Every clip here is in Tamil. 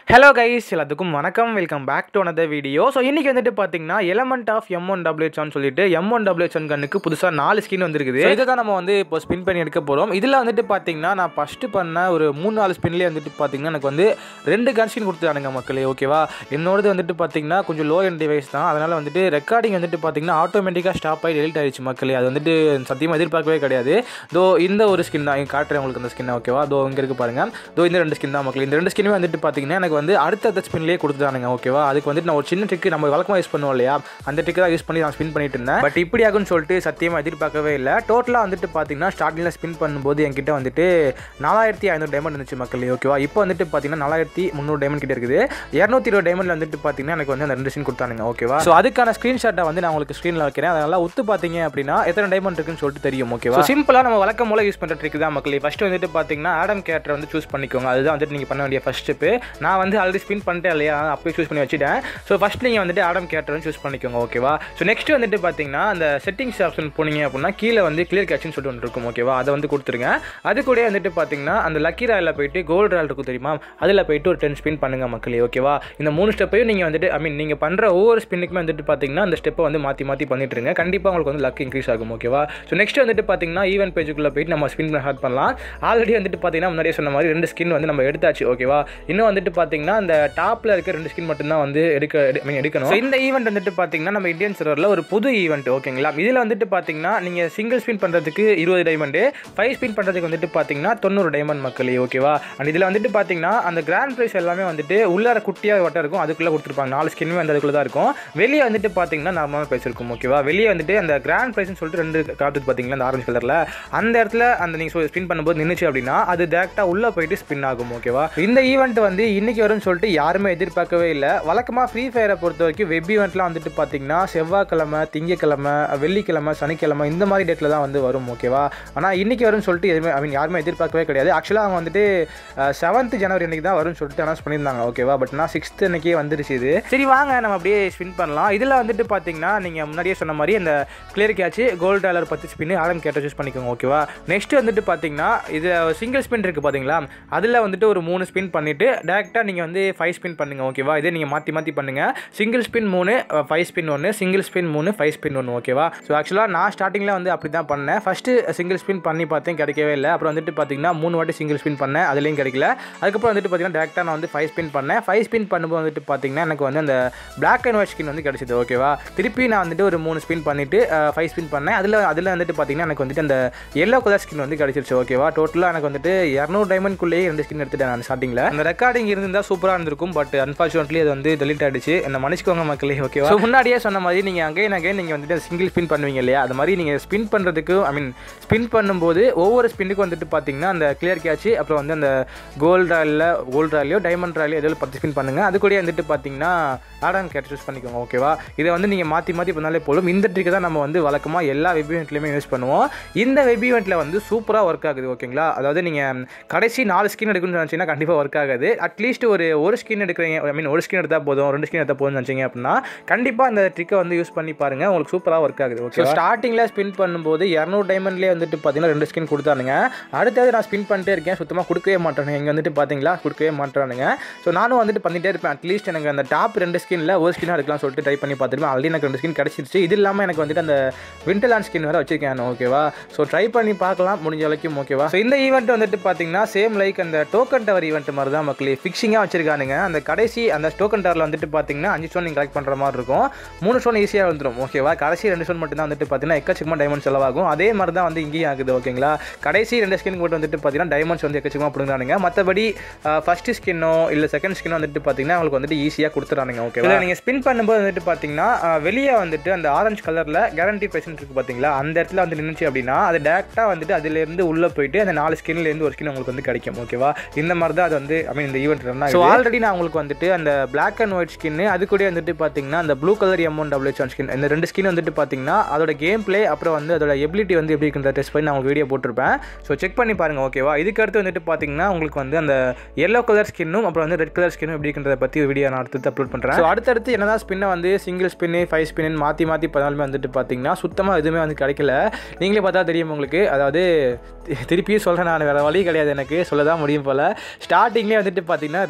ஹலோ கைஸ் எல்லாத்துக்கும் வணக்கம் welcome back to another video so இன்றைக்கி வந்துட்டு பார்த்தீங்கன்னா எலமெண்ட் ஆஃப் எம் ஒன் டபிள்யூஹெச்னு சொல்லிட்டு எம் ஒன் டபிள்யூஹெச்என் கண்ணுக்கு புதுசாக நாலு ஸ்கின் வந்திருக்குது இதை தான் நம்ம வந்து இப்போ ஸ்பின் பண்ணி எடுக்க போகிறோம் இதில் வந்துட்டு பார்த்தீங்கன்னா நான் ஃபஸ்ட்டு பண்ண ஒரு மூணு நாலு ஸ்பின்லேயே வந்துட்டு பார்த்தீங்கன்னா எனக்கு வந்து ரெண்டு கன் ஸ்கின் கொடுத்துட்டானுங்க மக்களே ஓகேவா என்னோடது வந்துட்டு பார்த்தீங்கன்னா கொஞ்சம் லோ எண்ட் டிவைஸ் தான் அதனால் வந்துட்டு ரெக்கார்டிங் வந்துட்டு பார்த்தீங்கன்னா ஆட்டோமேட்டிக்காக ஸ்டாப் ஆகி டெலிட் ஆயிடுச்சு மக்களே அது வந்துட்டு சத்தியமாக எதிர்பார்க்கவே கிடையாது தோ இந்த ஒரு ஸ்கின் தான் இங்க காட்டுறேன் உங்களுக்கு அந்த ஸ்கின் ஓகேவா தோ இங்கே இருக்கு பாருங்க தோ இந்த ரெண்டு ஸ்கின் தான் மக்களே இந்த ரெண்டு ஸ்கின்னுமே வந்துட்டு பார்த்தீங்கன்னா எனக்கு வந்து அடுத்த ஸ்பின்லேயே கொடுத்துட்டானுங்க ஓகேவா அதுக்கு வந்துட்டு நான் ஒரு சின்ன ட்ரிக் நம்ம வழக்கமாக யூஸ் பண்ணுவோம் இல்லையா அந்த ட்ரிக் தான் யூஸ் பண்ணி நான் ஸ்பின் பண்ணிட்டு இருந்தேன் பட் இப்படி ஆகும்னு சொல்லிட்டு சத்தியமாக எதிர்பார்க்கவே இல்லை டோட்டலாக வந்துட்டு பார்த்தீங்கன்னா ஸ்டார்டிங்கில் ஸ்பின் பண்ணும்போது என்கிட்ட வந்துட்டு நாலாயிரத்தி ஐநூறு டைமண்ட் இருந்துச்சு மக்களே ஓகேவா இப்போ வந்துட்டு பார்த்தீங்கன்னா நாலாயிரத்தி முந்நூறு டைமண்ட் கிட்ட இருக்குது இரநூத்தி இருபது டைமண்ட்ல வந்துட்டு பார்த்தீங்கன்னா எனக்கு வந்து அந்த ரெண்டு ஸ்கின் கொடுத்தானுங்க ஓகேவா ஸோ அதுக்கான ஸ்க்ரீன்ஷாட்டை வந்து நான் உங்களுக்கு ஸ்க்ரீனில் வைக்கிறேன் அதனால உத்து பார்த்தீங்க அப்படின்னா எத்தனை டைமண்ட் இருக்குன்னு சொல்லிட்டு தெரியும் ஓகேவா சிம்பிளாக நம்ம வழக்கம் போல யூஸ் பண்ணுற ட்ரிக் தான் மக்களே ஃபஸ்ட்டு வந்துட்டு பார்த்தீங்கன்னா ஆடம் கேரக்டர் வந்து சூஸ் பண்ணிக்கோங்க அதுதான் வந்துட்டு நீங்கள் பண்ண வேண்டிய ஃபஸ்ட் ஸ்டெப்பு நான் வந்து ஆல்ரெடி ஸ்பின் பண்ணிட்டேன் இல்லையா அப்போயே சூஸ் பண்ணி வச்சுட்டேன் ஸோ ஃபஸ்ட் நீங்கள் வந்துட்டு ஆடம் கேரக்டர் வந்து சூஸ் பண்ணிக்கோங்க ஓகேவா ஸோ நெக்ஸ்ட் வந்துட்டு பார்த்தீங்கன்னா அந்த செட்டிங்ஸ் ஆப்ஷன் போனீங்க அப்படின்னா கீழே வந்து கிளியர் கேட்ச்னு சொல்லிட்டு ஒன்று இருக்கும் ஓகேவா அதை வந்து கொடுத்துருங்க அது கூட வந்துட்டு பார்த்தீங்கன்னா அந்த லக்கி ராயில் போயிட்டு கோல்டு ராயல் இருக்கும் தெரியுமா அதில் போயிட்டு ஒரு டென் ஸ்பின் பண்ணுங்க மக்களே ஓகேவா இந்த மூணு ஸ்டெப்பையும் நீங்கள் வந்துட்டு ஐ மீன் நீங்கள் பண்ணுற ஒவ்வொரு ஸ்பின்னுக்குமே வந்துட்டு பார்த்தீங்கன்னா அந்த ஸ்டெப்பை வந்து மாற்றி மாற்றி பண்ணிட்டு இருங்க கண்டிப்பாக உங்களுக்கு வந்து லக் இன்க்ரீஸ் ஆகும் ஓகேவா ஸோ நெக்ஸ்ட் வந்துட்டு பார்த்தீங்கன்னா ஈவென்ட் பேஜுக்குள்ளே போயிட்டு நம்ம ஸ்பின் ஸ்டார்ட் பண்ணலாம் ஆல்ரெடி வந்துட்டு பார்த்தீங்கன்னா முன்னாடியே சொன்ன மாதிரி ரெண்டு ஸ்கின் வந்து நம்ம எடுத்தாச்சு ஓகேவா இன்னும் வந்துட்டு பார்த்தீங்கன்னா அந்த டாப்பில் இருக்க ரெண்டு ஸ்கின் மட்டும்தான் வந்து எடுக்க எடு- I mean, எடுக்கணும் So, இந்த ஈவெண்ட் வந்துட்டு பார்த்தீங்கன்னா நம்ம இந்தியன் சர்வரில் ஒரு புது ஈவெண்ட் ஓகேங்களா இதில் வந்துட்டு பார்த்தீங்கன்னா நீங்கள் சிங்கிள் ஸ்பின் பண்ணுறதுக்கு இருபது டைமண்டு ஃபைவ் ஸ்பின் பண்ணுறதுக்கு வந்துட்டு பார்த்தீங்கன்னா தொண்ணூறு டைமண்ட் மக்களே ஓகேவா அண்ட் இதில் வந்துட்டு பார்த்தீங்கன்னா அந்த கிராண்ட் ப்ரைஸ் எல்லாமே வந்துட்டு உள்ளார குட்டியாக வட்டம் இருக்கும் அதுக்குள்ளே கொடுத்துருப்பாங்க நாலு ஸ்கின்மே அந்த அதுக்குள்ளே தான் இருக்கும் வெளியே வந்துட்டு பார்த்தீங்கன்னா நார்மலான ப்ரைஸ் இருக்கும் ஓகேவா வெளியே வந்துட்டு அந்த கிராண்ட் ப்ரைஸ்னு சொல்லிட்டு ரெண்டு காட்டுது பார்த்தீங்களா அந்த ஆரஞ்சு கலரில் அந்த இடத்துல அந்த நீங்கள் ஸ்பின் பண்ணும்போது நின்றுச்சு அப்படின்னா அது டேரெக்டாக உள்ளே போயிட்டு ஸ்பின் ஆகும் ஓகேவா இந்த ஈவெண்ட் வந்து இன்னைக்கு வரும்னு சொல்லிட்டு யாருமே எதிர்பார்க்கவே இல்லை வழக்கமாக ஃப்ரீ ஃபயரை பொறுத்த வரைக்கும் வெப் ஈவெண்ட்லாம் வந்துட்டு பார்த்தீங்கன்னா செவ்வாய்க்கிழமை திங்கக்கிழமை வெள்ளிக்கிழமை சனிக்கிழமை இந்த மாதிரி டேட்டில் தான் வந்து வரும் ஓகேவா ஆனால் இன்னைக்கு வரும்னு சொல்லிட்டு எதுவுமே ஐ மீன் யாருமே எதிர்பார்க்கவே கிடையாது ஆக்சுவலாக அவங்க வந்துட்டு செவன்த் ஜனவரி அன்னைக்கு தான் வரும்னு சொல்லிட்டு அனௌன்ஸ் பண்ணியிருந்தாங்க ஓகேவா பட் நான் சிக்ஸ்த் அன்னைக்கே வந்துருச்சு இது சரி வாங்க நம்ம அப்படியே ஸ்பின் பண்ணலாம் இதில் வந்துட்டு பார்த்தீங்கன்னா நீங்கள் முன்னாடியே சொன்ன மாதிரி இந்த கிளியர் கேட்ச் கோல்டு டாலர் பத்து ஸ்பின் ஆரம் கேட்ட சூஸ் பண்ணிக்கோங்க ஓகேவா நெக்ஸ்ட் வந்துட்டு பார்த்தீங்கன்னா இது சிங்கிள் ஸ்பின் இருக்குது பார்த்தீங்களா அதில் வந்துட்டு ஒரு மூணு ஸ்பின் பண்ணிவிட்டு டேரெக்டாக நீங்கள் வந்து ஃபைவ் ஸ்பின் பண்ணுங்க ஓகேவா இதே நீங்கள் மாற்றி மாற்றி பண்ணுங்கள் சிங்கிள் ஸ்பின் மூணு ஃபைவ் ஸ்பின் ஒன்று சிங்கிள் ஸ்பின் மூணு ஃபைவ் ஸ்பின் ஒன்று ஓகேவா ஸோ ஆக்சுவலாக நான் ஸ்டார்டிங்கில் வந்து அப்படி தான் பண்ணேன் ஃபஸ்ட்டு சிங்கிள் ஸ்பின் பண்ணி பார்த்தேன் கிடைக்கவே இல்லை அப்புறம் வந்துட்டு பார்த்தீங்கன்னா மூணு வாட்டி சிங்கிள் ஸ்பின் பண்ணேன் அதுலேயும் கிடைக்கல அதுக்கப்புறம் வந்துட்டு பார்த்தீங்கன்னா டேரெக்டாக நான் வந்து ஃபைவ் ஸ்பின் பண்ணேன் ஃபைவ் ஸ்பின் பண்ணும்போது வந்துட்டு பார்த்தீங்கன்னா எனக்கு வந்து அந்த பிளாக் அண்ட் ஒயிட் ஸ்கின் வந்து கிடைச்சிது ஓகேவா திருப்பி நான் வந்துட்டு ஒரு மூணு ஸ்பின் பண்ணிவிட்டு ஃபைவ் ஸ்பின் பண்ணேன் அதில் அதில் வந்துட்டு பார்த்தீங்கன்னா எனக்கு வந்துட்டு அந்த எல்லோ கலர் ஸ்கின் வந்து கிடைச்சிருச்சு ஓகேவா டோட்டலாக எனக்கு வந்துட்டு இரநூறு டைமண்ட்குள்ளேயே ரெண்டு ஸ்கின் எடுத்துட்டேன் நான் ஸ்டார்டிங்கில் அந்த ரெக்கார்டிங் இருந்தால் சூப்பராக இருந்திருக்கும் பட் அன்ஃபார்ச்சுனேட்லி அது வந்து டெலிட் ஆயிடுச்சு என்ன மன்னிச்சுக்கோங்க மக்களே ஓகேவா ஸோ முன்னாடியே சொன்ன மாதிரி நீங்கள் அகைன் அகைன் நீங்கள் வந்துட்டு சிங்கிள் ஸ்பின் பண்ணுவீங்க இல்லையா அது மாதிரி நீங்கள் ஸ்பின் பண்ணுறதுக்கு ஐ மீன் ஸ்பின் பண்ணும்போது ஒவ்வொரு ஸ்பின்னுக்கும் வந்துட்டு பார்த்தீங்கன்னா அந்த கிளியர் கேட்ச் அப்புறம் வந்து அந்த கோல்டு ராயில் கோல்டு ராயிலையோ டைமண்ட் ராயிலையோ எதில் பத்து ஸ்பின் பண்ணுங்கள் அது கூட வந்துட்டு பார்த்தீங்கன்னா ஆடான் கேட் சூஸ் பண்ணிக்கோங்க ஓகேவா இதை வந்து நீங்கள் மாற்றி மாற்றி பண்ணாலே போதும் இந்த ட்ரிக்கை தான் நம்ம வந்து வழக்கமாக எல்லா வெப் ஈவெண்ட்லையுமே யூஸ் பண்ணுவோம் இந்த வெப் ஈவெண்ட்டில் வந்து சூப்பராக ஒர்க் ஆகுது ஓகேங்களா அதாவது நீங்கள் கடைசி நாலு ஸ்கின் எடுக்கணும்னு நினச்சிங்கன்னா கண்டிப்பாக ஒர்க் ஆகாது அட்லீஸ்ட் ஒரு ஒரு ஸ்கின் எடுக்கிறீங்க ஐ மீன் ஒரு ஸ்கின் எடுத்தால் போதும் ரெண்டு ஸ்கின் எடுத்தால் போதும்னு நினச்சிங்க அப்படின்னா கண்டிப்பாக அந்த ட்ரிக்கை வந்து யூஸ் பண்ணி பாருங்கள் உங்களுக்கு சூப்பராக ஒர்க் ஆகுது ஓகே ஸ்டார்டிங்கில் ஸ்பின் பண்ணும்போது இரநூறு டைமண்ட்லேயே வந்துட்டு பார்த்தீங்கன்னா ரெண்டு ஸ்கின் கொடுத்தானுங்க அடுத்தது நான் ஸ்பின் பண்ணிட்டே இருக்கேன் சுத்தமாக கொடுக்கவே மாட்டானுங்க இங்கே வந்துட்டு பார்த்தீங்களா கொடுக்கவே மாட்டானுங்க ஸோ நானும் வந்துட்டு பண்ணிட்டே இருப்பேன் அட்லீஸ்ட் எனக்கு அந்த டாப் ரெண்டு ஸ்கின்ல ஒரு ஸ்கின்னாக எடுக்கலாம் சொல்லிட்டு ட்ரை பண்ணி பார்த்துருப்பேன் ஆல்ரெடி எனக்கு ரெண்டு ஸ்கின் கிடச்சிருச்சு இது இல்லாமல் எனக்கு வந்துட்டு அந்த விண்டர்லாண்ட் ஸ்கின் வேறு வச்சிருக்கேன் ஓகேவா ஸோ ட்ரை பண்ணி பார்க்கலாம் முடிஞ்ச வரைக்கும் ஓகேவா ஸோ இந்த ஈவெண்ட் வந்துட்டு பார்த்தீங்கன்னா சேம் லைக் அந்த டோக்கன் டவர் ஈவெண்ட் மாதிரி தான் மக்களே ஃபிக்ஸிங்காக வச்சிருக்கானுங்க அந்த கடைசி அந்த டோக்கன் டவரில் வந்துட்டு பார்த்தீங்கன்னா அஞ்சு ஸ்டோன் நீங்கள் கலெக்ட் பண்ணுற மாதிரி இருக்கும் மூணு ஸ்டோன் ஈஸியாக வந்துடும் ஓகேவா கடைசி ரெண்டு ஸ்டோன் மட்டும் தான் வந்துட்டு பார்த்தீங்கன்னா எக்கச்சக்கமாக டைமண்ட் செலவாகும் அதே மாதிரி தான் வந்து இங்கேயும் ஆகுது ஓகேங்களா கடைசி ரெண்டு ஸ்கின் மட்டும் வந்துட்டு பார்த்தீங்கன்னா டைமண்ட்ஸ் வந்து எக்கச்சக்கமாக பிடுங்கிறானுங்க மற்றபடி ஃபஸ்ட்டு ஸ்கின்னோ இல்லை செகண்ட் ஸ்கின்னோ வந்துட்டு பார்த்தீங்கன்னா உங்களுக்கு வந்துட்டு ஈஸியாக கொடுத்துறானுங்க ஓகே இதில் நீங்கள் ஸ்பின் பண்ணும்போது வந்துட்டு பார்த்தீங்கன்னா அஹ், வெளியே வந்துட்டு அந்த ஆரஞ்சு கலரில் கேரண்டி பெர்சன்ட் இருக்குது பார்த்தீங்களா அந்த இடத்துல வந்து நின்றுச்சு அப்படின்னா அது டேரெக்டாக வந்துட்டு அதுலேருந்து உள்ளே போயிட்டு அந்த நாலு ஸ்கின்லேருந்து ஒரு ஸ்கின் உங்களுக்கு வந்து கிடைக்கும் ஓகேவா இந்த மாதிரி தான் அது வந்து ஐ மீன் இந்த ஈவெண்ட் ரன் ஸோ ஆல்ரெடி நான் உங்களுக்கு வந்துட்டு அந்த பிளாக் அண்ட் ஒயிட் ஸ்கின் அது கூட வந்துட்டு பார்த்தீங்கன்னா அந்த blue colour M one W skin இந்த ரெண்டு ஸ்கின் வந்துட்டு பார்த்தீங்கன்னா அதோட கேம் ப்ளே அப்புறம் வந்து அதோட எபிலிட்டி வந்து எப்படி இருக்குன்ற டெஸ்ட் பண்ணி நான் உங்களுக்கு வீடியோ போட்டிருப்பேன் ஸோ செக் பண்ணி பாருங்க ஓகேவா இதுக்கு அடுத்து வந்துட்டு பார்த்தீங்கன்னா உங்களுக்கு வந்து அந்த எல்லோ கலர் ஸ்கின்னும் அப்புறம் வந்து ரெட் கலர் ஸ்கின்னும் எப்படி இருக்குன்றத பற்றி வீடியோ நான் அடுத்து அப்லோட் பண்ணுறேன் ஸோ அடுத்தடுத்து என்னதான் ஸ்பின்னை வந்து சிங்கிள் ஸ்பின்னு ஃபைவ் ஸ்பின்னு மாற்றி மாற்றி பண்ணாலுமே வந்துட்டு பார்த்தீங்கன்னா சுத்தமாக எதுவுமே வந்து கிடைக்கல நீங்களே பார்த்தா தெரியும் உங்களுக்கு அதாவது தி- திருப்பியும் சொல்கிறேன் நான் வேறு வழி கிடையாது எனக்கு சொல்ல தான் முடியும் போல் ஸ்டார்டிங்லேயே வந்துட்டு பார்த்தீங்கன்னா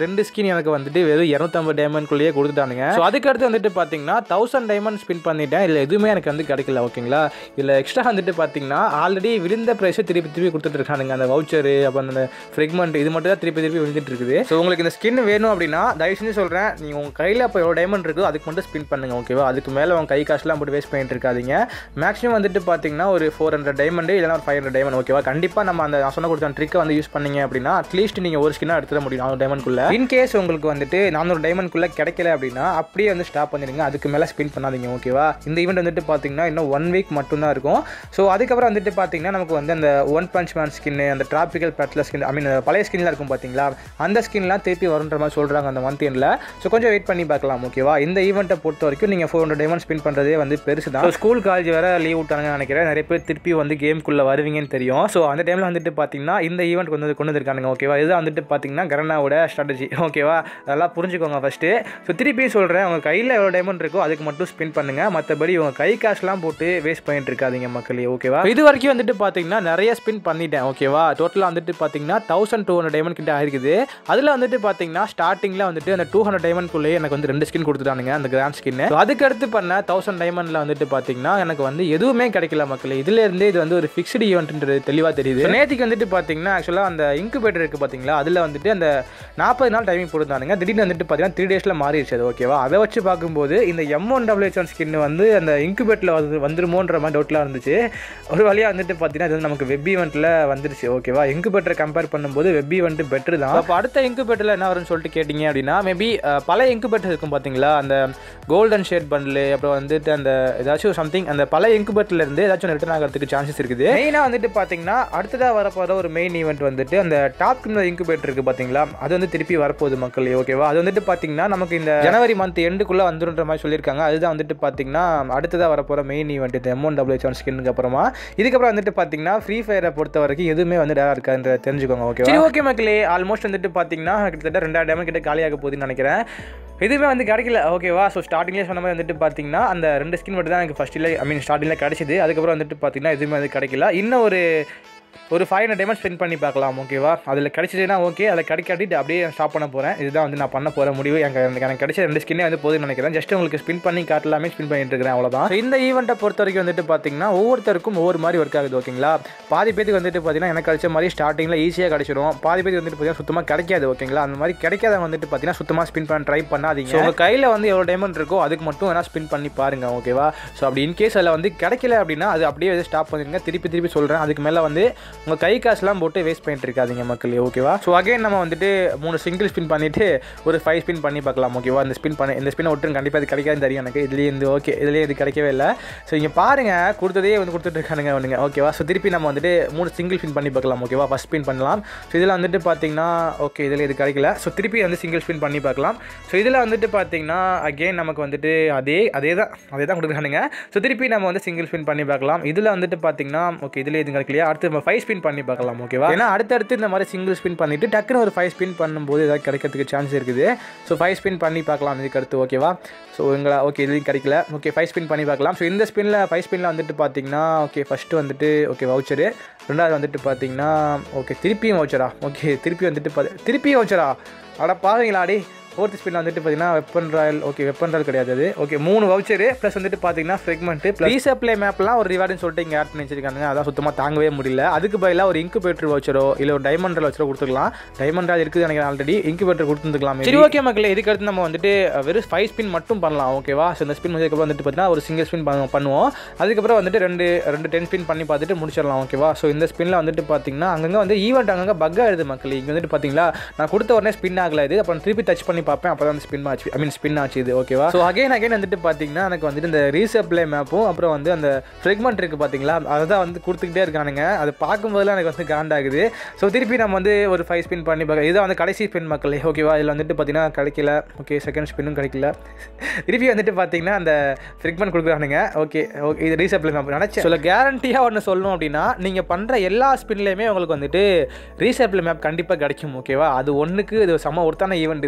ரெண்டு ஸ்கின் எனக்கு வந்துட்டு வெறும் இரநூத்தம்பது டைமண்ட்குள்ளேயே கொடுத்துட்டானுங்க ஸோ அதுக்கடுத்து வந்துட்டு பார்த்தீங்கன்னா தௌசண்ட் டைமண்ட் ஸ்பின் பண்ணிட்டேன் இதில் எதுவுமே எனக்கு வந்து கிடைக்கல ஓகேங்களா இதில் எக்ஸ்ட்ரா வந்துட்டு பார்த்தீங்கன்னா ஆல்ரெடி விழுந்த ப்ரைஸை திருப்பி திருப்பி கொடுத்துட்டு இருக்கானுங்க அந்த வவுச்சரு அப்புறம் அந்த ஃப்ரெக்மெண்ட் இது மட்டும் தான் திருப்பி திருப்பி விழுந்துட்டு இருக்குது ஸோ உங்களுக்கு இந்த ஸ்கின் வேணும் அப்படின்னா தயவு செஞ்சு சொல்கிறேன் நீங்கள் உங்கள் கையில் இப்போ எவ்வளோ டைமண்ட் இருக்கோ அதுக்கு மட்டும் ஸ்பின் பண்ணுங்க ஓகேவா அதுக்கு மேலே உங்கள் கை காசுலாம் போட்டு வேஸ்ட் பண்ணிட்டு இருக்காதீங்க மேக்ஸிமம் வந்துட்டு பார்த்தீங்கன்னா ஒரு ஃபோர் ஹண்ட்ரட் டைமண்ட் இல்லைனா ஒரு ஃபைவ் ஹண்ட்ரட் டைமண்ட் ஓகேவா கண்டிப்பாக நம்ம அந்த நான் சொன்ன கொடுத்த ட்ரிக்கை வந்து யூஸ் பண்ணீங்க அப்படின்னா அட்லீஸ்ட் நீங்கள் ஒரு ஸ்கின்னாக எடுத்துட முடியும் நானூறு டைமண்ட்குள்ளே இன்கேஸ் உங்களுக்கு வந்துட்டு நானூறு டைமண்ட்குள்ளே கிடைக்கல அப்படின்னா அப்படியே வந்து ஸ்டாப் பண்ணிடுங்க அதுக்கு மேலே ஸ்பின் பண்ணாதீங்க ஓகேவா இந்த ஈவெண்ட் வந்துட்டு பார்த்தீங்கன்னா இன்னும் ஒன் வீக் மட்டும்தான் இருக்கும் ஸோ அதுக்கப்புறம் வந்துட்டு பார்த்தீங்கன்னா நமக்கு வந்து அந்த ஒன் பஞ்ச் மேன் ஸ்கின் அந்த டிராபிக்கல் பேட்ல ஸ்கின் ஐ மீன் பழைய ஸ்கின்லாம் இருக்கும் பார்த்தீங்களா அந்த ஸ்கின்லாம் திருப்பி வருன்ற மாதிரி சொல்கிறாங்க அந்த மந்த் எண்டில் ஸோ கொஞ்சம் வெயிட் பண்ணி பார்க்கலாம் ஓகேவா இந்த ஈவெண்ட்டை பொறுத்த வரைக்கும் நீங்கள் ஃபோர் ஹண்ட்ரட் டைமண்ட் ஸ்பின் பண்ணுறதே வந்து பெருசு தான் ஸ்கூல் காலேஜ் வேறு லீவ் விட்டாங்கன்னு நினைக்கிறேன் நிறைய பேர் திருப்பி வந்து கேம்குள்ளே வருவீங்கன்னு தெரியும் ஸோ அந்த டைமில் வந்துட்டு பார்த்தீங்கன்னா இந்த ஈவெண்ட் கொண்டு வந்து கொண்டு வந்திருக்கானுங்க ஓகேவா இதுதான் வந்துட்டு பார்த்தீங்கன்னா கரனாவோட ஸ்ட்ராட்டஜி ஓகேவா அதெல்லாம் புரிஞ்சுக்கோங்க ஃபஸ்ட்டு ஸோ திருப்பியும் சொல்கிறேன் உங்கள் கையில் எவ்வளோ டைமண்ட் இருக்கோ அதுக்கு மட்டும் ஸ்பின் பண்ணுங்கள் மற்றபடி உங்கள் கை காசுலாம் போட்டு வேஸ்ட் பண்ணிட்டு இருக்காதீங்க மக்களே ஓகேவா இது வரைக்கும் வந்துட்டு பார்த்தீங்கன்னா நிறைய ஸ்பின் பண்ணிட்டேன் ஓகேவா டோட்டலாக வந்துட்டு பார்த்தீங்கன்னா தௌசண்ட் டூ ஹண்ட்ரட் டைமண்ட் கிட்ட ஆயிருக்குது அதில் வந்துட்டு பார்த்தீங்கன்னா ஸ்டார்டிங்கில் வந்துட்டு அந்த டூ ஹண்ட்ரட் டைமண்ட்குள்ளேயே எனக்கு வந்து ரெண்டு ஸ்கின் கொடுத்துட்டானுங்க அந்த கிராண்ட் ஸ்கின் அதுக்கு அடுத்து பண்ண தௌசண்ட் டைமண்டில் வந்துட்டு பார்த்தீங்கன்னா எனக்கு வந்து எதுவுமே கிடைக்கல மக்களே இதுல இருந்தே இது வந்து ஒரு ஃபிக்ஸ்டு ஈவெண்ட்ன்றது தெளிவாக தெரியுது நேற்றுக்கு வந்துட்டு பார்த்தீங்கன்னா ஆக்சுவலாக அந்த இன்குபேட்டர் இருக்குது பார்த்தீங்களா அதில் வந்துட்டு அந்த நாற்பது நாள் டைமிங் போட்டுருந்தானுங்க திடீர்னு வந்துட்டு பார்த்தீங்கன்னா த்ரீ டேஸில் மாறிடுச்சு அது ஓகேவா அதை வச்சு பார்க்கும்போது இந்த M one W one skin வந்து அந்த இன்குபேட்டில் வந்து வந்துருமோன்ற மாதிரி டவுட்லாம் இருந்துச்சு ஒரு வழியாக வந்துட்டு பார்த்தீங்கன்னா இது வந்து நமக்கு வெப் ஈவெண்ட்டில் வந்துருச்சு ஓகேவா இன்குபேட்டரை கம்பேர் பண்ணும்போது வெப் ஈவெண்ட் பெட்டர் தான் அப்போ அடுத்த இன்குபேட்டரில் என்ன வரும்னு சொல்லிட்டு கேட்டிங்க அப்படின்னா மேபி பல இன்குபேட்டர் இருக்கும் பார்த்தீங்களா அந்த கோல்டன் ஷேட் பண்டில் அப்புறம் வந்துட்டு அந்த ஏதாச்சும் சம்திங் அந்த பல இன்குபேட்டர்ல இருந்து ஏதாச்சும் ரிட்டர்ன் ஆகிறதுக்கு சான்சஸ் இருக்குது மெயினாக வந்துட்டு பார்த்தீங்கன்னா அடுத்ததாக வரப்போகிற ஒரு மெயின் ஈவெண்ட் வந்துட்டு அந்த டாப் கிரிமினல் இன்குபேட்டர் இருக்குது பார்த்தீங்களா அது வந்து திருப்பி வரப்போகுது மக்களே ஓகேவா அது வந்துட்டு பார்த்தீங்கன்னா நமக்கு இந்த ஜனவரி மந்த் எண்டுக்குள்ளே வந்துருன்ற மாதிரி சொல்லியிருக்காங்க அதுதான் வந்துட்டு பார்த்தீங்கன்னா அடுத்ததாக வரப்போகிற மெயின் ஈவெண்ட் இந்த எம்ஒன் டபிள்யூ ஒன் ஸ்கின்னுக்கு அப்புறமா இதுக்கப்புறம் வந்துட்டு பார்த்தீங்கன்னா ஃப்ரீ ஃபயரை பொறுத்த வரைக்கும் எதுவுமே வந்து டேரா இருக்கான்ற தெரிஞ்சுக்கோங்க ஓகே சரி ஓகே மக்களே ஆல்மோஸ்ட் வந்துட்டு பார்த்தீங்கன்னா கிட்டத்தட்ட ரெண்டாயிரம் டைமண்ட் கிட்ட காலியாக போகுதுன்னு நினைக்கிறேன் எதுவுமே வந்து கிடைக்கல ஓகேவா ஸோ ஸ்டார்டிங்லேயே சொன்ன மாதிரி வந்துட்டு பார்த்தீங்கன்னா அந்த ரெண்டு ஸ்கின் மட்டும் தான் எனக்கு ஃபஸ்ட்டில் ஐ மீன் ஸ்டார்டிங்கில் கிடச்சிது அதுக்கப்புறம் வந்துட்டு பார்த்தீங்கன்னா எதுவுமே வந்து கிடைக்கல இன்னும் ஒரு ஒரு ஃபைவ் ஹண்ட்ரட் டைமண்ட் ஸ்பெண்ட் பண்ணி பார்க்கலாம் ஓகேவா அதில் கிடைச்சதுன்னா ஓகே அதில் கிடைக்காட்டிட்டு அப்படியே ஸ்டாப் பண்ண போகிறேன் இதுதான் வந்து நான் பண்ண போகிற முடிவு எனக்கு எனக்கு எனக்கு கிடைச்ச ரெண்டு ஸ்கின்னே வந்து போதும்னு நினைக்கிறேன் ஜஸ்ட் உங்களுக்கு ஸ்பின் பண்ணி காட்டலாமே ஸ்பின் பண்ணிட்டு இருக்கிறேன் அவ்வளோதான் So, இந்த ஈவெண்ட்டை பொறுத்த வரைக்கும் வந்துட்டு பார்த்தீங்கன்னா ஒவ்வொருத்தருக்கும் ஒவ்வொரு மாதிரி ஒர்க் ஆகுது ஓகேங்களா பாதி பேருக்கு வந்துட்டு பார்த்தீங்கன்னா எனக்கு கிடைச்ச மாதிரி ஸ்டார்டிங்கில் ஈஸியாக கிடைச்சிடும் பாதி பேருக்கு வந்துட்டு பார்த்தீங்கன்னா சுத்தமாக கிடைக்காது ஓகேங்களா அந்த மாதிரி கிடைக்காதவங்க வந்துட்டு பார்த்தீங்கன்னா சுத்தமாக ஸ்பின் பண்ண ட்ரை பண்ணாதீங்க ஸோ உங்கள் கையில் வந்து எவ்வளோ டைமண்ட் இருக்கோ அதுக்கு மட்டும் வேணால் ஸ்பின் பண்ணி பாருங்க ஓகேவா ஸோ அப்படி இன்கேஸ் அதில் வந்து கிடைக்கல அப்படின்னா அது அப்படியே வந்து ஸ்டாப் பண்ணிருங்க திருப்பி திருப்பி சொல்கிறேன் அதுக்கு மேலே வந்து உங்கள் கை காசுலாம் போட்டு வேஸ்ட் பண்ணிட்டு இருக்காதீங்க மக்களே ஓகேவா ஸோ அகைன் நம்ம வந்துட்டு மூணு சிங்கிள் ஸ்பின் பண்ணிவிட்டு ஒரு ஃபைவ் ஸ்பின் பண்ணி பார்க்கலாம் ஓகேவா இந்த ஸ்பின் பண்ணி இந்த ஸ்பின் விட்டு கண்டிப்பாக இது கிடைக்காது தெரியும் எனக்கு இதுலேயே இந்த ஓகே இதுலேயே இது கிடைக்கவே இல்லை ஸோ இங்கே பாருங்கள் கொடுத்ததே வந்து கொடுத்துட்டு இருக்கானுங்க அவனுங்க ஓகேவா ஸோ திருப்பி நம்ம வந்துட்டு மூணு சிங்கிள் ஸ்பின் பண்ணி பார்க்கலாம் ஓகேவா ஃபஸ்ட் ஸ்பின் பண்ணலாம் ஸோ இதில் வந்துட்டு பார்த்தீங்கன்னா ஓகே இதில் இது கிடைக்கல ஸோ திருப்பி வந்து சிங்கிள் ஸ்பின் பண்ணி பார்க்கலாம் ஸோ இதில் வந்துட்டு பார்த்தீங்கன்னா அகெயின் நமக்கு வந்துட்டு அதே அதே தான் அதே தான் கொடுக்குறானுங்க ஸோ திருப்பி நம்ம வந்து சிங்கிள் ஸ்பின் பண்ணி பார்க்கலாம் இதில் வந்துட்டு பார்த்தீங்கன்னா ஓகே இதில் எதுவும் கிடைக்கலையா அடுத்து நம்ம ஃபைவ் ஸ்பின் பண்ணி பார்க்கலாம் ஓகேவா ஏன்னா அடுத்தடுத்து இந்த மாதிரி சிங்கிள் ஸ்பின் பண்ணிவிட்டு டக்குன்னு ஒரு ஃபைவ் ஸ்பின் பண்ணும்போது ஏதாவது கிடைக்கிறதுக்கு சான்ஸ் இருக்குது ஸோ ஃபைவ் ஸ்பின் பண்ணி பார்க்கலாம் இதுக்கு அடுத்து ஓகேவா ஸோ எங்களை ஓகே இதுலையும் கிடைக்கல ஓகே ஃபைவ் ஸ்பின் பண்ணி பார்க்கலாம் ஸோ இந்த ஸ்பின்னில் ஃபைவ் ஸ்பின்னில் வந்துட்டு பார்த்தீங்கன்னா ஓகே ஃபஸ்ட்டு வந்துட்டு ஓகே வவுச்சரு ரெண்டாவது வந்துட்டு பார்த்தீங்கன்னா ஓகே திருப்பியும் வவுச்சரா ஓகே திருப்பி வந்துட்டு பார்த்து திருப்பியும் வவுச்சரா அட பாவீங்களா அடி ஃபோர்த் ஸ்பின் வந்துட்டு பார்த்தீங்கன்னா weapon royal okay weapon royal கிடையாது அது ஓகே மூணு வவுச்சரு ப்ளஸ் வந்துட்டு பார்த்தீங்கன்னா ஃப்ரெக்மெண்ட்டு ப்ளஸ் ரீசப்ளை மேப்லாம் ஒரு ரிவார்டுன்னு சொல்லிட்டு இங்கே ஆட் பண்ணி வச்சிருக்காங்க அதான் சுத்தமாக தாங்கவே முடியல அதுக்கு பதிலாக ஒரு இன்குபேட்டர் வவுச்சரோ இல்லை ஒரு டைமண்ட் ராயல் வச்சுரோ கொடுத்துக்கலாம் டைமண்ட் ராயல் இருக்குது நினைக்கிறேன் ஆல்ரெடி இன்குபேட்டர் கொடுத்துருக்கலாம் சரி ஓகே மக்களே இதுக்கு அடுத்து நம்ம வந்துட்டு அஹ், வெறும் ஃபைவ் ஸ்பின் மட்டும் பண்ணலாம் ஓகேவா ஸோ இந்த ஸ்பின் முடிஞ்சதுக்கப்புறம் வந்துட்டு பார்த்தீங்கன்னா ஒரு சிங்கிள் ஸ்பின் பண்ணுவோம் அதுக்கப்புறம் வந்துட்டு ரெண்டு ரெண்டு டென் ஸ்பின் பண்ணி பார்த்துட்டு முடிச்சிடலாம் ஓகேவா ஸோ இந்த ஸ்பின்னில் வந்துட்டு பார்த்தீங்கன்னா அங்கங்கே வந்து ஈவெண்ட் அங்கங்கே பக் ஆகுது மக்கள் இங்கே வந்துட்டு பார்த்தீங்களா நான் கொடுத்த உடனே ஸ்பின் ஆகல இது அப்புறம் திருப்பி டச் பண்ணி பார்ப்பேன் அப்போ தான் ஸ்பின் ஆச்சு ஐ மீன் ஸ்பின் ஆச்சு இது ஓகேவா ஸோ அகைன் அகைன் வந்துட்டு பார்த்தீங்கன்னா எனக்கு வந்துட்டு இந்த ரீசப்ளை மேப்பும் அப்புறம் வந்து அந்த ஃப்ரெக்மெண்ட் இருக்குது பார்த்தீங்களா அதை தான் வந்து கொடுத்துக்கிட்டே இருக்கானுங்க அதை பார்க்கும்போதெல்லாம் எனக்கு வந்து காண்டாகுது ஸோ திருப்பி நம்ம வந்து ஒரு ஃபைவ் ஸ்பின் பண்ணி பார்க்க இதான் வந்து கடைசி ஸ்பின் மக்களே ஓகேவா இதில் வந்துட்டு பார்த்தீங்கன்னா கிடைக்கல ஓகே செகண்ட் ஸ்பின்னும் கிடைக்கல திருப்பி வந்துட்டு பார்த்தீங்கன்னா அந்த ஃப்ரெக்மெண்ட் கொடுக்குறானுங்க ஓகே ஓகே இது ரீசப்ளை மேப் நினச்சேன் சொல்ல கேரண்டியாக ஒன்று சொல்லணும் அப்படின்னா நீங்கள் பண்ணுற எல்லா ஸ்பின்லேயுமே உங்களுக்கு வந்துட்டு ரீசப்ளை மேப் கண்டிப்பாக கிடைக்கும் ஓகேவா அது ஒன்றுக்கு இது செம்ம ஒருத்தான ஈவெண்ட் இது ரீசப்ளை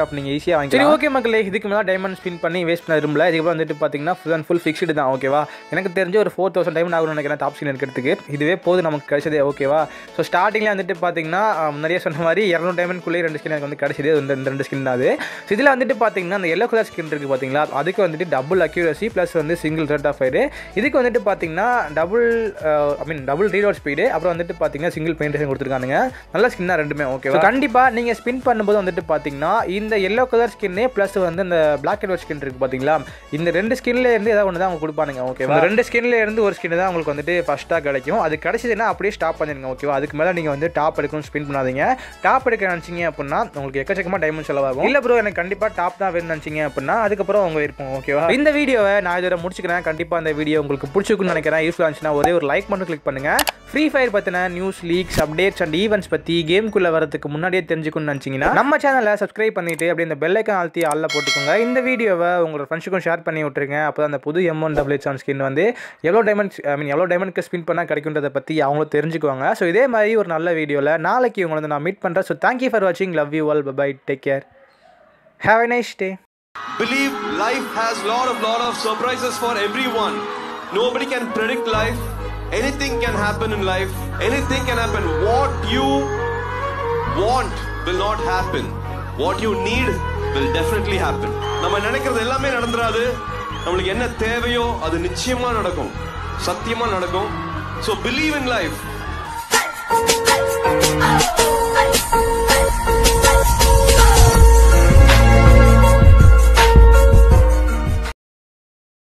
அப்போ நீங்கள் ஈஸியாக வாங்கி சரி ஓகே மக்களே இதுக்கு மேலே டைமண்ட் ஸ்பின் பண்ணி வேஸ்ட் பண்ண விரும்பல இதுக்கப்புறம் வந்துட்டு பார்த்தீங்கன்னா ஃபுல் அண்ட் ஃபுல் ஃபிக்ஸ்டு தான் ஓகேவா எனக்கு தெரிஞ்ச ஒரு ஃபோர் தௌசண்ட் டைமண்ட் ஆகணும்னு நினைக்கிறேன் டாப் ஸ்கின் எடுக்கிறதுக்கு இதுவே போதும் நமக்கு கிடைச்சதே ஓகேவா ஸோ ஸ்டார்டிங்கில் வந்துட்டு பார்த்தீங்கன்னா அஹ், முன்னாடியே சொன்ன மாதிரி இரநூறு டைமண்ட்குள்ளே ரெண்டு ஸ்கின் எனக்கு வந்து கிடைச்சது இந்த இந்த ரெண்டு ஸ்கின் தான் அது ஸோ இதில் வந்துட்டு பார்த்தீங்கன்னா அந்த எல்லோ கலர் ஸ்கின் இருக்குது பார்த்தீங்களா அதுக்கு வந்துட்டு டபுள் அக்யூரசி ப்ளஸ் வந்து சிங்கிள் ரேட் ஆஃப் ஃபயர் இதுக்கு வந்துட்டு பார்த்தீங்கன்னா double I mean double reload speed அப்புறம் வந்துட்டு பார்த்தீங்கன்னா சிங்கிள் பெயிண்டேஷன் கொடுத்துருக்கானுங்க நல்ல ஸ்கின் தான் ரெண்டுமே ஓகே கண்டிப்பாக நீங்கள் ஸ்பின் பண்ணும்போது வந்துட்டு பார்த்தீங்கன்னா இந்த எல்லோ கலர் ஸ்கின்னு ப்ளஸ் வந்து இந்த பிளாக் அண்ட் ஒயிட் ஸ்கின் இருக்குது பார்த்தீங்களா இந்த ரெண்டு ஸ்கின்ல இருந்து ஏதாவது ஒன்று தான் அவங்க கொடுப்பானுங்க ஓகேவா ரெண்டு ஸ்கின்ல இருந்து ஒரு ஸ்கின் தான் உங்களுக்கு வந்துட்டு ஃபஸ்ட்டாக கிடைக்கும் அது கிடைச்சதுன்னா அப்படியே ஸ்டாப் பண்ணிடுங்க ஓகேவா அதுக்கு மேலே நீங்கள் வந்து டாப் எடுக்கணும் ஸ்பின் பண்ணாதீங்க டாப் எடுக்க நினச்சிங்க அப்படின்னா உங்களுக்கு எக்கச்சக்கமாக டைமண்ட் செலவாகும் இல்லை ப்ரோ எனக்கு கண்டிப்பாக டாப் தான் வேணும்னு நினச்சிங்க அப்படின்னா அதுக்கப்புறம் உங்க விருப்பம் ஓகேவா இந்த வீடியோவை நான் இதோட முடிச்சுக்கிறேன் கண்டிப்பாக இந்த வீடியோ உங்களுக்கு பிடிச்சிருக்குன்னு நினைக்கிறேன் யூஸ்ஃபுல்லாக இருந்துச்சுன்னா ஒரே ஒரு லைக் மட்டும் கிளிக் பண்ணுங்க ஃப்ரீ ஃபயர் பற்றின news leaks updates and events பற்றி கேம்குள்ளே வரதுக்கு முன்னாடியே தெரிஞ்சுக்கணும்னு நினச்சிங்கன்னா நம்ம சேனலை சப்ஸ்கிரைப் பண்ணிட்டு அப்படியே இந்த பெல்லைக்கான் அழுத்தி ஆளில் போட்டுக்கோங்க இந்த வீடியோவை உங்களோட ஃப்ரெண்ட்ஸுக்கும் ஷேர் பண்ணி விட்டுருங்க அப்போ அந்த புது எம் ஒன் டபிள்யூ சான் ஸ்கின் வந்து எவ்வளோ டைமண்ட் ஐ மீன் எவ்வளோ டைமண்ட்க்கு ஸ்பின் பண்ணால் கிடைக்குன்றதை பற்றி அவங்களும் தெரிஞ்சுக்குவாங்க ஸோ இதே மாதிரி ஒரு நல்ல வீடியோவில் நாளைக்கு உங்களை வந்து நான் மீட் பண்ணுறேன் ஸோ தேங்க்யூ ஃபார் வாட்சிங் love you all bye take care have a nice day Believe life has lot of lot of surprises for everyone. Nobody can predict life. Anything can happen in life. Anything can happen. What you want will not happen. What you need will definitely happen. நம்ம நினைக்கிறது எல்லாமே நடந்துராது நம்மளுக்கு என்ன தேவையோ அது நிச்சயமா நடக்கும் சத்தியமா நடக்கும் ஸோ பிலீவ் இன் லைஃப்